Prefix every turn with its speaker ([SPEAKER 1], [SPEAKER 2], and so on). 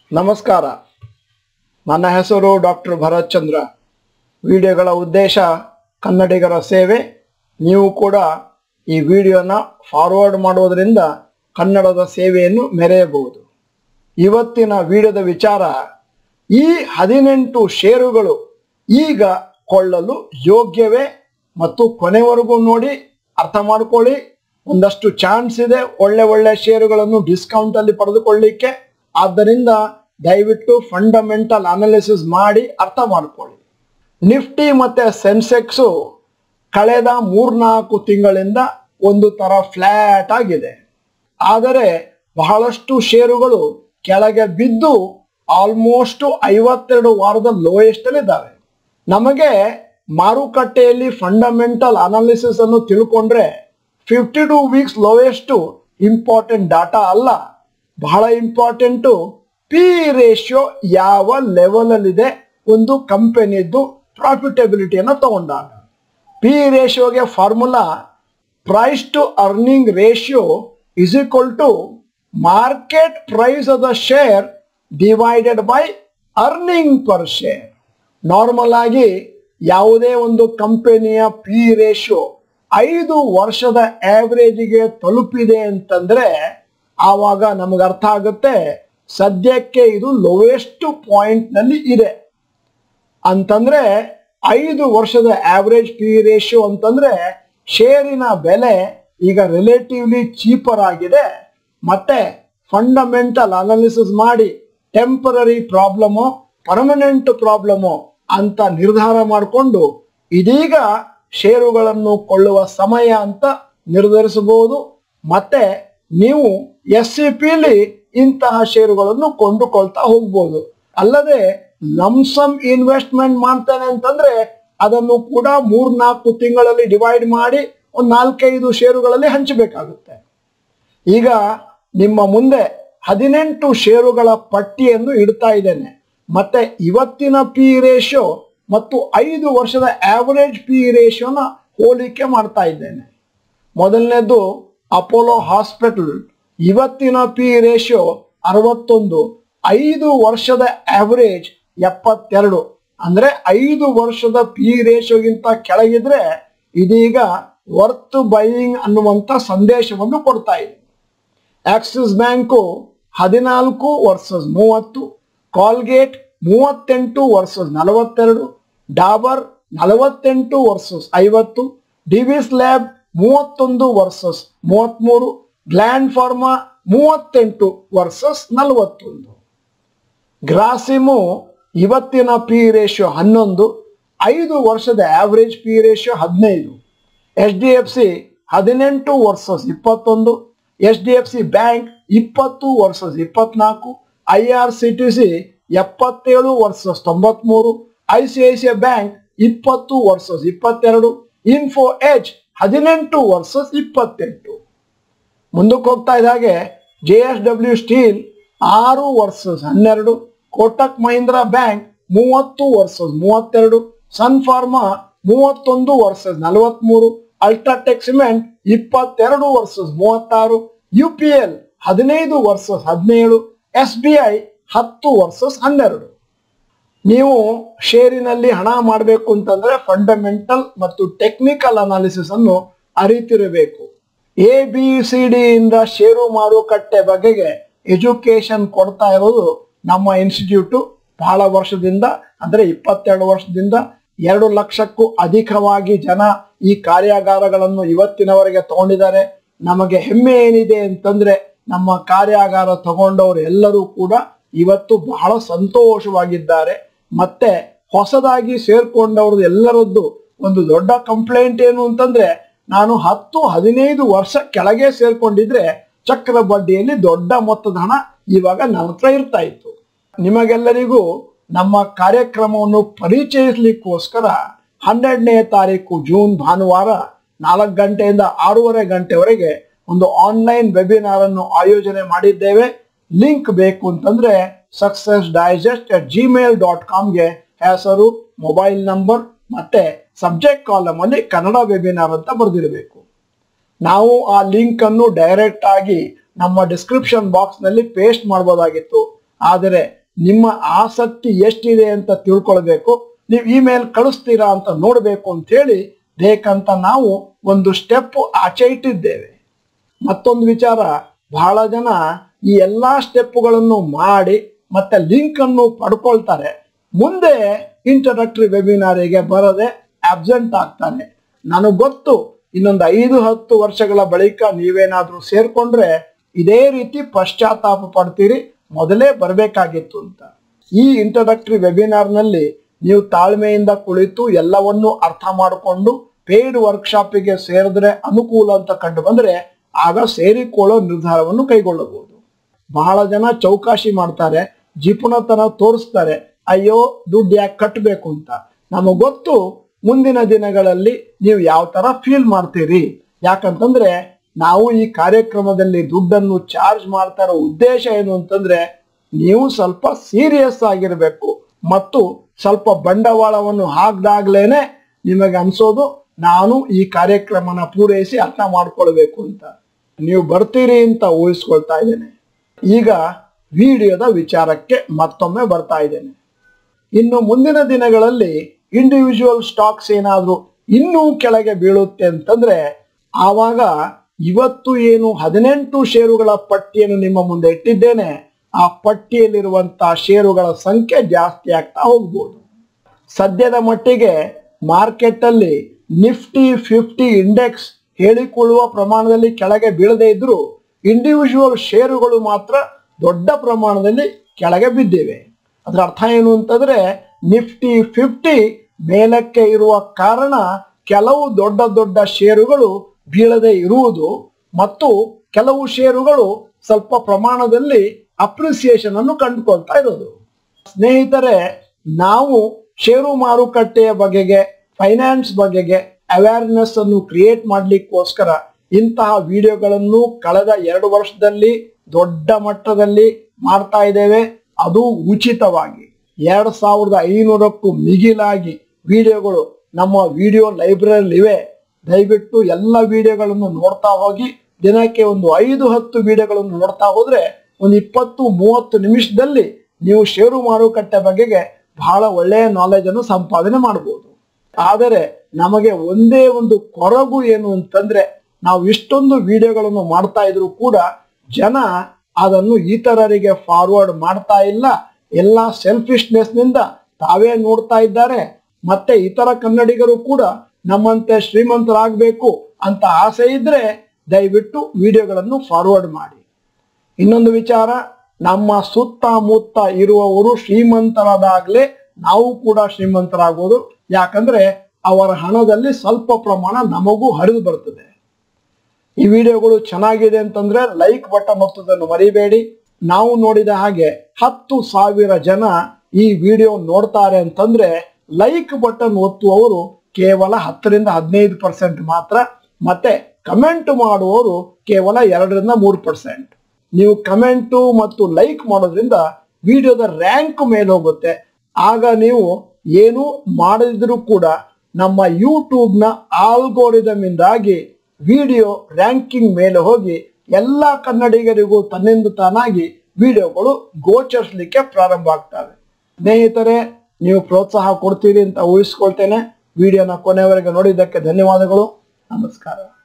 [SPEAKER 1] ನಮಸ್ಕಾರ ನನ್ನ ಹೆಸರು ಡಾಕ್ಟರ್ ಭರತ್ ಚಂದ್ರ ವಿಡಿಯೋಗಳ ಉದ್ದೇಶ ಕನ್ನಡಿಗರ ಸೇವೆ ನೀವು ಕೂಡ ಈ ವಿಡಿಯೋನ ಫಾರ್ವರ್ಡ್ ಮಾಡೋದರಿಂದ ಕನ್ನಡದ ಸೇವೆಯನ್ನು ಮೆರೆಯಬಹುದು ಇವತ್ತಿನ ವಿಡಿಯೋದ ವಿಚಾರ ಈ ಹದಿನೆಂಟು ಷೇರುಗಳು ಈಗ ಕೊಳ್ಳಲು ಯೋಗ್ಯವೇ ಮತ್ತು ಕೊನೆವರೆಗೂ ನೋಡಿ ಅರ್ಥ ಮಾಡ್ಕೊಳ್ಳಿ ಒಂದಷ್ಟು ಚಾನ್ಸ್ ಇದೆ ಒಳ್ಳೆ ಒಳ್ಳೆ ಷೇರುಗಳನ್ನು ಡಿಸ್ಕೌಂಟ್ ಅಲ್ಲಿ ಪಡೆದುಕೊಳ್ಳಿಕ್ಕೆ ಆದ್ದರಿಂದ ದಯವಿಟ್ಟು ಫಂಡಮೆಂಟಲ್ ಅನಾಲಿಸಿಸ್ ಮಾಡಿ ಅರ್ಥ ಮಾಡ್ಕೊಳ್ಳಿ ನಿಫ್ಟಿ ಮತ್ತೆ ಸೆನ್ಸೆಕ್ಸು ಕಳೆದ ಮೂರ್ನಾಲ್ಕು ತಿಂಗಳಿಂದ ಒಂದು ತರ ಫ್ಲಾಟ್ ಆಗಿದೆ ಆದರೆ ಬಹಳಷ್ಟು ಷೇರುಗಳು ಕೆಳಗೆ ಬಿದ್ದು ಆಲ್ಮೋಸ್ಟ್ ಐವತ್ತೆರಡು ವಾರದ ಲೋಯೆಸ್ಟ್ ಇದ್ದಾವೆ ನಮಗೆ ಮಾರುಕಟ್ಟೆಯಲ್ಲಿ ಫಂಡಮೆಂಟಲ್ ಅನಾಲಿಸಿಸ್ ಅನ್ನು ತಿಳ್ಕೊಂಡ್ರೆ fifty two weeks lowest important data ಅಲ್ಲ ಬಹಳ ಇಂಪಾರ್ಟೆಂಟು ಪಿ ರೇಷಿಯೋ ಯಾವ ಲೆವೆಲ್ ಅಲ್ಲಿದೆ ಒಂದು ಕಂಪನಿದ್ದು ಪ್ರಾಫಿಟಬಿಲಿಟಿಯನ್ನು ತಗೊಂಡಾಗ ಪಿ ರೇಷಿಯೋಗೆ formula price to earning ratio is equal to market price of the share divided by earning per share normal ಆಗಿ ಯಾವುದೇ ಒಂದು ಕಂಪನಿಯ ಪಿ ರೇಷಿಯೋ ಐದು ವರ್ಷದ ಆವ್ರೇಜ್ಗೆ ತಲುಪಿದೆ ಅಂತಂದ್ರೆ ಆವಾಗ ನಮಗೆ ಅರ್ಥ ಆಗುತ್ತೆ ಸದ್ಯಕ್ಕೆ ಇದು ಲೋವೆಸ್ಟ್ ಪಾಯಿಂಟ್ ನಲ್ಲಿ ಇದೆ ಅಂತಂದ್ರೆ ಐದು ವರ್ಷದ ಆವರೇಜ್ ಪಿ ರೇಷಿಯೋ ಅಂತಂದ್ರೆ ಶೇರಿನ ಬೆಲೆ ಈಗ ರಿಲೇಟಿವ್ಲಿ ಚೀಪರ್ ಆಗಿದೆ ಮತ್ತೆ ಫಂಡಮೆಂಟಲ್ ಅನಾಲಿಸಿಸ್ ಮಾಡಿ ಟೆಂಪರರಿ ಪ್ರಾಬ್ಲಮು ಪರ್ಮನೆಂಟ್ ಪ್ರಾಬ್ಲಮು ಅಂತ ನಿರ್ಧಾರ ಮಾಡಿಕೊಂಡು ಇದೀಗ ಷೇರುಗಳನ್ನು ಕೊಳ್ಳುವ ಸಮಯ ಅಂತ ನಿರ್ಧರಿಸಬಹುದು ಮತ್ತೆ ನೀವು ಎಸ್ ಸಿ ಪಿಲಿ ಇಂತಹ ಷೇರುಗಳನ್ನು ಕೊಂಡುಕೊಳ್ತಾ ಹೋಗ್ಬೋದು ಅಲ್ಲದೆ ಲಮ್ಸಮ್ ಇನ್ವೆಸ್ಟ್ಮೆಂಟ್ ಮಾಡ್ತಾನೆ ಅಂತಂದ್ರೆ ಅದನ್ನು ಕೂಡ ಮೂರ್ನಾಲ್ಕು ತಿಂಗಳಲ್ಲಿ ಡಿವೈಡ್ ಮಾಡಿ ಒಂದು ನಾಲ್ಕೈದು ಷೇರುಗಳಲ್ಲಿ ಹಂಚಬೇಕಾಗುತ್ತೆ ಈಗ ನಿಮ್ಮ ಮುಂದೆ ಹದಿನೆಂಟು ಷೇರುಗಳ ಪಟ್ಟಿಯನ್ನು ಇಡ್ತಾ ಇದ್ದೇನೆ ಮತ್ತೆ ಇವತ್ತಿನ ಪಿ ರೇಷಿಯೋ ಮತ್ತು ಐದು ವರ್ಷದ ಆವರೇಜ್ ಪಿ ರೇಷಿಯೋನ ಹೋಲಿಕೆ ಮಾಡ್ತಾ ಇದ್ದೇನೆ ಮೊದಲನೇದು ಅಪೋಲೋ ಹಾಸ್ಪಿಟಲ್ ಇವತ್ತಿನ ಪಿ ರೇಷಿಯೋ ಅರವತ್ತೊಂದು ಐದು ವರ್ಷದ ಆವರೇಜ್ ಎಪ್ಪತ್ತೆರಡು ಅಂದ್ರೆ ಐದು ವರ್ಷದ ಪಿ ರೇಷಿಯೋಗಿಂತ ಕೆಳಗಿದ್ರೆ ಇದೀಗ ವರ್ತ್ ಬೈಯಿಂಗ್ ಅನ್ನುವಂತ ಸಂದೇಶವನ್ನು ಕೊಡ್ತಾ ಇದೆ ಆಕ್ಸಿಸ್ ಬ್ಯಾಂಕು ಹದಿನಾಲ್ಕು ವರ್ಸಸ್ ಮೂವತ್ತು ಕಾಲ್ಗೇಟ್ ಮೂವತ್ತೆಂಟು ವರ್ಸಸ್ ನಲವತ್ತೆರಡು ಡಾಬರ್ ನಲವತ್ತೆಂಟು ವರ್ಸಸ್ ಐವತ್ತು ಡಿವಿಸ್ ಲ್ಯಾಬ್ ಮೂವತ್ತೊಂದು ವರ್ಸಸ್ ಮೂವತ್ತ್ಮೂರು ಗ್ಲ್ಯಾಂಡ್ ಫಾರ್ಮಾ ಮೂವತ್ತೆಂಟು ವರ್ಸಸ್ ನಲವತ್ತೊಂದು ಗ್ರಾಸಿಮು ಇವತ್ತಿನ ಪಿ ರೇಷಿಯೋ ಹನ್ನೊಂದು ಐದು ವರ್ಷದ ಆವರೇಜ್ ಪಿ ರೇಷಿಯೋ ಹದಿನೈದು ಎಚ್ ಡಿ ಎಫ್ ಸಿ ಹದಿನೆಂಟು ವರ್ಸಸ್ ಇಪ್ಪತ್ತೊಂದು H D F C bank ಇಪ್ಪತ್ತು ವರ್ಸಸ್ ಇಪ್ಪತ್ನಾಲ್ಕು I R C T C ಎಪ್ಪತ್ತೇಳು ವರ್ಸಸ್ ತೊಂಬತ್ಮೂರು I C I C I bank ಇಪ್ಪತ್ತು ವರ್ಸಸ್ ಇಪ್ಪತ್ತೆರಡು ಇನ್ಫೋ ಎಚ್ ಹದಿನೆಂಟು ವರ್ಸಸ್ ಇಪ್ಪತ್ತೆಂಟು ಮುಂದಕ್ಕೆ ಹೋಗ್ತಾ ಇದ್ದ ಹಾಗೆ ಜೆ ಎಸ್ ಡಬ್ಲ್ಯೂ ಸ್ಟೀಲ್ ಆರು ವರ್ಸಸ್ ಹನ್ನೆರಡು ಕೋಟಕ್ ಮಹೀಂದ್ರ ಬ್ಯಾಂಕ್ ಮೂವತ್ತು ವರ್ಸಸ್ ಮೂವತ್ತೆರಡು ಸನ್ ಫಾರ್ಮಾ ಮೂವತ್ತೊಂದು ವರ್ಸಸ್ ನಲವತ್ಮೂರು ಅಲ್ಟ್ರಾಟೆಕ್ ಸಿಮೆಂಟ್ ಇಪ್ಪತ್ತೆರಡು ವರ್ಸಸ್ ಮೂವತ್ತಾರು ಯು ಪಿ ಎಲ್ ಹದಿನೈದು ವರ್ಸಸ್ ಹದಿನೇಳು ಎಸ್ ಬಿ ಐ ಹತ್ತು ವರ್ಸಸ್ ಹನ್ನೆರಡು ನೀವು ಷೇರಿನಲ್ಲಿ ಹಣ ಮಾಡಬೇಕು ಅಂತಂದ್ರೆ ಫಂಡಮೆಂಟಲ್ ಮತ್ತು ಟೆಕ್ನಿಕಲ್ ಅನಾಲಿಸಿಸ್ ಅನ್ನು ಅರಿತಿರಬೇಕು ಎ ಬಿ ಸಿ ಡಿ ಇಂದ ಷೇರು ಮಾರುಕಟ್ಟೆ ಬಗೆಗೆ ಎಜುಕೇಶನ್ ಕೊಡ್ತಾ ಇರೋದು ನಮ್ಮ ಇನ್ಸ್ಟಿಟ್ಯೂಟು ಬಹಳ ವರ್ಷದಿಂದ ಅಂದ್ರೆ ಇಪ್ಪತ್ತೆರಡು ವರ್ಷದಿಂದ ಎರಡು ಲಕ್ಷಕ್ಕೂ ಅಧಿಕವಾಗಿ ಜನ ಈ ಕಾರ್ಯಾಗಾರಗಳನ್ನು ಇವತ್ತಿನವರೆಗೆ ತಗೊಂಡಿದ್ದಾರೆ ನಮಗೆ ಹೆಮ್ಮೆ ಏನಿದೆ ಅಂತಂದ್ರೆ ನಮ್ಮ ಕಾರ್ಯಾಗಾರ ತಗೊಂಡವರು ಎಲ್ಲರೂ ಕೂಡ ಇವತ್ತು ಬಹಳ ಸಂತೋಷವಾಗಿದ್ದಾರೆ ಮತ್ತೆ ಹೊಸದಾಗಿ ಸೇರ್ಕೊಂಡವ್ರದ್ದು ಎಲ್ಲರದ್ದು ಒಂದು ದೊಡ್ಡ ಕಂಪ್ಲೇಂಟ್ ಏನು ಅಂತಂದ್ರೆ ನಾನು ಹತ್ತು ಹದಿನೈದು ವರ್ಷ ಕೆಳಗೆ ಸೇರ್ಕೊಂಡಿದ್ರೆ ಚಕ್ರ ಬಡ್ಡಿಯಲ್ಲಿ ದೊಡ್ಡ ಮೊತ್ತದ ಹಣ ಇವಾಗ ನನ್ನ ಹತ್ರ ಇರ್ತಾ ಇತ್ತು ನಿಮಗೆಲ್ಲರಿಗೂ ನಮ್ಮ ಕಾರ್ಯಕ್ರಮವನ್ನು ಪರಿಚಯಿಸ್ಲಿಕ್ಕೋಸ್ಕರ ಹನ್ನೆರಡನೇ ತಾರೀಕು ಜೂನ್ ಭಾನುವಾರ ನಾಲ್ಕು ಗಂಟೆಯಿಂದ ಆರೂವರೆ ಗಂಟೆವರೆಗೆ ಒಂದು ಆನ್ಲೈನ್ ವೆಬಿನಾರ್ ಅನ್ನು ಆಯೋಜನೆ ಮಾಡಿದ್ದೇವೆ ಲಿಂಕ್ ಬೇಕು ಅಂತಂದ್ರೆ success digest at Gmail dot ಕಾಮ್ಗೆ ಹೆಸರು ಮೊಬೈಲ್ ನಂಬರ್ ಮತ್ತೆ ಸಬ್ಜೆಕ್ಟ್ ಕಾಲಮ್ ಅಲ್ಲಿ ಕನ್ನಡ ವೆಬಿನಾರ್ ಅಂತ ಬರೆದಿರಬೇಕು ನಾವು ಆ ಲಿಂಕ್ ಅನ್ನು ಡೈರೆಕ್ಟ್ ಆಗಿ ನಮ್ಮ ಡಿಸ್ಕ್ರಿಪ್ಷನ್ ಬಾಕ್ಸ್ ನಲ್ಲಿ ಪೇಸ್ಟ್ ಮಾಡಬಹುದಾಗಿತ್ತು ಆದರೆ ನಿಮ್ಮ ಆಸಕ್ತಿ ಎಷ್ಟಿದೆ ಅಂತ ತಿಳ್ಕೊಳ್ಬೇಕು ನೀವು ಇಮೇಲ್ ಕಳಿಸ್ತೀರಾ ಅಂತ ನೋಡಬೇಕು ಅಂತೇಳಿ ಬೇಕಂತ ನಾವು ಒಂದು ಸ್ಟೆಪ್ ಆಚೆ ಇಟ್ಟಿದ್ದೇವೆ ಮತ್ತೊಂದು ವಿಚಾರ ಬಹಳ ಜನ ಈ ಎಲ್ಲಾ ಸ್ಟೆಪ್ಗಳನ್ನು ಮಾಡಿ ಮತ್ತೆ ಲಿಂಕ್ ಅನ್ನು ಪಡ್ಕೊಳ್ತಾರೆ ಮುಂದೆ ಇಂಟ್ರಡಕ್ಟರಿ ವೆಬಿನಾರಿಗೆ ಬರದೆ ಅಬ್ಸೆಂಟ್ ಆಗ್ತಾನೆ ನನಗೆ ಗೊತ್ತು ಇನ್ನೊಂದು ಐದು ಹತ್ತು ವರ್ಷಗಳ ಬಳಿಕ ನೀವೇನಾದ್ರೂ ಸೇರ್ಕೊಂಡ್ರೆ ಇದೇ ರೀತಿ ಪಶ್ಚಾತ್ತಾಪ ಪಡ್ತೀರಿ ಮೊದಲೇ ಬರಬೇಕಾಗಿತ್ತು ಅಂತ ಈ ಇಂಟ್ರಡಕ್ಟರಿ ವೆಬಿನಾರ್ನಲ್ಲಿ ನೀವು ತಾಳ್ಮೆಯಿಂದ ಕುಳಿತು ಎಲ್ಲವನ್ನೂ ಅರ್ಥ ಮಾಡಿಕೊಂಡು ಪೇಯ್ಡ್ ವರ್ಕ್ಶಾಪಿಗೆ ಸೇರಿದ್ರೆ ಅನುಕೂಲ ಅಂತ ಕಂಡು ಬಂದ್ರೆ ಆಗ ಸೇರಿಕೊಳ್ಳೋ ನಿರ್ಧಾರವನ್ನು ಕೈಗೊಳ್ಳಬಹುದು ಬಹಳ ಜನ ಚೌಕಾಶಿ ಮಾಡ್ತಾರೆ ಜಿಪುಣತನ ತೋರಿಸ್ತಾರೆ ಅಯ್ಯೋ ದುಡ್ಡು ಯಾಕೆ ಕಟ್ಟಬೇಕು ಅಂತ ನಮಗ್ ಗೊತ್ತು ಮುಂದಿನ ದಿನಗಳಲ್ಲಿ ನೀವು ಯಾವ ತರ ಫೀಲ್ ಮಾಡ್ತೀರಿ ಯಾಕಂತಂದ್ರೆ ನಾವು ಈ ಕಾರ್ಯಕ್ರಮದಲ್ಲಿ ದುಡ್ಡನ್ನು ಚಾರ್ಜ್ ಮಾಡ್ತಾ ಇರೋ ಉದ್ದೇಶ ಏನು ಅಂತಂದ್ರೆ ನೀವು ಸ್ವಲ್ಪ ಸೀರಿಯಸ್ ಆಗಿರಬೇಕು ಮತ್ತು ಸ್ವಲ್ಪ ಬಂಡವಾಳವನ್ನು ಹಾಕ್ದಾಗ್ಲೇನೆ ನಿಮಗೆ ಅನ್ಸೋದು ನಾನು ಈ ಕಾರ್ಯಕ್ರಮನ ಪೂರೈಸಿ ಅರ್ಥ ಮಾಡ್ಕೊಳ್ಬೇಕು ಅಂತ ನೀವು ಬರ್ತೀರಿ ಅಂತ ಊಹಿಸ್ಕೊಳ್ತಾ ಇದ್ದೇನೆ ಈಗ ವಿಡಿಯೋದ ವಿಚಾರಕ್ಕೆ ಮತ್ತೊಮ್ಮೆ ಬರ್ತಾ ಇದ್ದೇನೆ ಇನ್ನು ಮುಂದಿನ ದಿನಗಳಲ್ಲಿ ಇಂಡಿವಿಜುವಲ್ ಸ್ಟಾಕ್ಸ್ ಏನಾದ್ರೂ ಇನ್ನೂ ಕೆಳಗೆ ಬೀಳುತ್ತೆ ಅಂತಂದ್ರೆ ಆವಾಗ ಇವತ್ತು ಏನು ಹದಿನೆಂಟು ಷೇರುಗಳ ಪಟ್ಟಿಯನ್ನು ನಿಮ್ಮ ಮುಂದೆ ಇಟ್ಟಿದ್ದೇನೆ ಆ ಪಟ್ಟಿಯಲ್ಲಿರುವಂತಹ ಷೇರುಗಳ ಸಂಖ್ಯೆ ಜಾಸ್ತಿ ಆಗ್ತಾ ಹೋಗ್ಬೋದು ಸದ್ಯದ ಮಟ್ಟಿಗೆ ಮಾರ್ಕೆಟ್ ಅಲ್ಲಿ ನಿಫ್ಟಿ ಫಿಫ್ಟಿ ಇಂಡೆಕ್ಸ್ ಹೇಳಿಕೊಳ್ಳುವ ಪ್ರಮಾಣದಲ್ಲಿ ಕೆಳಗೆ ಬೀಳದೇ ಇದ್ರು ಇಂಡಿವಿಜುವಲ್ ಷೇರುಗಳು ಮಾತ್ರ ದೊಡ್ಡ ಪ್ರಮಾಣದಲ್ಲಿ ಕೆಳಗೆ ಬಿದ್ದಿವೆ ಅದರ ಅರ್ಥ ಏನು ಅಂತಂದ್ರೆ ನಿಫ್ಟಿ ಫಿಫ್ಟಿ ಮೇಲಕ್ಕೆ ಇರುವ ಕಾರಣ ಕೆಲವು ದೊಡ್ಡ ದೊಡ್ಡ ಷೇರುಗಳು ಬೀಳದೆ ಇರುವುದು ಮತ್ತು ಕೆಲವು ಷೇರುಗಳು ಸ್ವಲ್ಪ ಪ್ರಮಾಣದಲ್ಲಿ ಅಪ್ರಿಸಿಯೇಷನ್ ಅನ್ನು ಕಂಡುಕೊಳ್ತಾ ಇರೋದು ಸ್ನೇಹಿತರೆ ನಾವು ಷೇರು ಮಾರುಕಟ್ಟೆಯ ಬಗೆಗೆ ಫೈನಾನ್ಸ್ ಬಗೆಗೆ ಅವೇರ್ನೆಸ್ ಅನ್ನು ಕ್ರಿಯೇಟ್ ಮಾಡ್ಲಿಕ್ಕೋಸ್ಕರ ಇಂತಹ ವಿಡಿಯೋಗಳನ್ನು ಕಳೆದ ಎರಡು ವರ್ಷದಲ್ಲಿ ದೊಡ್ಡ ಮಟ್ಟದಲ್ಲಿ ಮಾಡ್ತಾ ಇದ್ದೇವೆ ಅದು ಉಚಿತವಾಗಿ ಎರಡ್ ಸಾವಿರದ ಐನೂರಕ್ಕೂ ಮಿಗಿಲಾಗಿ ವಿಡಿಯೋಗಳು ನಮ್ಮ ವಿಡಿಯೋ ಲೈಬ್ರರಿ ಇವೆ ದಯವಿಟ್ಟು ಎಲ್ಲ ವಿಡಿಯೋಗಳನ್ನು ನೋಡ್ತಾ ಹೋಗಿ ದಿನಕ್ಕೆ ಒಂದು ಐದು ಹತ್ತು ವಿಡಿಯೋಗಳನ್ನು ನೋಡ್ತಾ ಹೋದ್ರೆ ಒಂದು ಇಪ್ಪತ್ತು ಮೂವತ್ತು ನಿಮಿಷದಲ್ಲಿ ನೀವು ಷೇರು ಮಾರುಕಟ್ಟೆ ಬಗೆಗೆ ಬಹಳ ಒಳ್ಳೆಯ ನಾಲೆಜ್ ಅನ್ನು ಸಂಪಾದನೆ ಮಾಡಬಹುದು ಆದರೆ ನಮಗೆ ಒಂದೇ ಒಂದು ಕೊರಗು ಏನು ಅಂತಂದ್ರೆ ನಾವು ಇಷ್ಟೊಂದು ವಿಡಿಯೋಗಳನ್ನು ಮಾಡ್ತಾ ಇದ್ರು ಕೂಡ ಜನ ಅದನ್ನು ಇತರರಿಗೆ ಫಾರ್ವರ್ಡ್ ಮಾಡ್ತಾ ಇಲ್ಲ ಎಲ್ಲ ಸೆಲ್ಫಿಶ್ನೆಸ್ ನಿಂದ ತಾವೇ ನೋಡ್ತಾ ಇದ್ದಾರೆ ಮತ್ತೆ ಇತರ ಕನ್ನಡಿಗರು ಕೂಡ ನಮ್ಮಂತೆ ಶ್ರೀಮಂತರಾಗಬೇಕು ಅಂತ ಆಸೆ ಇದ್ರೆ ದಯವಿಟ್ಟು ವಿಡಿಯೋಗಳನ್ನು ಫಾರ್ವರ್ಡ್ ಮಾಡಿ ಇನ್ನೊಂದು ವಿಚಾರ ನಮ್ಮ ಸುತ್ತಮುತ್ತ ಇರುವವರು ಶ್ರೀಮಂತರಾದಾಗ್ಲೇ ನಾವು ಕೂಡ ಶ್ರೀಮಂತರಾಗೋದು ಯಾಕಂದ್ರೆ ಅವರ ಹಣದಲ್ಲಿ ಸ್ವಲ್ಪ ಪ್ರಮಾಣ ನಮಗೂ ಹರಿದು ಬರ್ತದೆ ಈ ವಿಡಿಯೋಗಳು ಚೆನ್ನಾಗಿದೆ ಅಂತಂದ್ರೆ ಲೈಕ್ ಬಟನ್ ಒತ್ತುವುದನ್ನು ಮರಿಬೇಡಿ ನಾವು ನೋಡಿದ ಹಾಗೆ ಹತ್ತು ಸಾವಿರ ಜನ ಈ ವಿಡಿಯೋ ನೋಡ್ತಾರೆ ಅಂತಂದ್ರೆ ಲೈಕ್ ಬಟನ್ ಒತ್ತುವವರು ಕೇವಲ ಹತ್ತರಿಂದ ಹದಿನೈದು ಪರ್ಸೆಂಟ್ ಮಾತ್ರ ಮತ್ತೆ ಕಮೆಂಟ್ ಮಾಡುವವರು ಕೇವಲ ಎರಡರಿಂದ ಮೂರು ಪರ್ಸೆಂಟ್ ನೀವು ಕಮೆಂಟು ಮತ್ತು ಲೈಕ್ ಮಾಡೋದ್ರಿಂದ ವಿಡಿಯೋದ ರ್ಯಾಂಕ್ ಮೇಲೆ ಹೋಗುತ್ತೆ ಆಗ ನೀವು ಏನು ಮಾಡದಿದ್ರೂ ಕೂಡ ನಮ್ಮ ಯೂಟ್ಯೂಬ್ನ ಆಲ್ಗೋರಿದಮ್ ಇಂದಾಗಿ ವಿಡಿಯೋ ರ್ಯಾಂಕಿಂಗ್ ಮೇಲೆ ಹೋಗಿ ಎಲ್ಲ ಕನ್ನಡಿಗರಿಗೂ ತನ್ನಿಂದ ತಾನಾಗಿ ವಿಡಿಯೋಗಳು ಗೋಚರಿಸಲಿಕ್ಕೆ ಪ್ರಾರಂಭ ಆಗ್ತವೆ ಸ್ನೇಹಿತರೆ ನೀವು ಪ್ರೋತ್ಸಾಹ ಕೊಡ್ತೀರಿ ಅಂತ ಊಹಿಸ್ಕೊಳ್ತೇನೆ ವಿಡಿಯೋನ ಕೊನೆವರೆಗೆ ನೋಡಿದ್ದಕ್ಕೆ ಧನ್ಯವಾದಗಳು ನಮಸ್ಕಾರ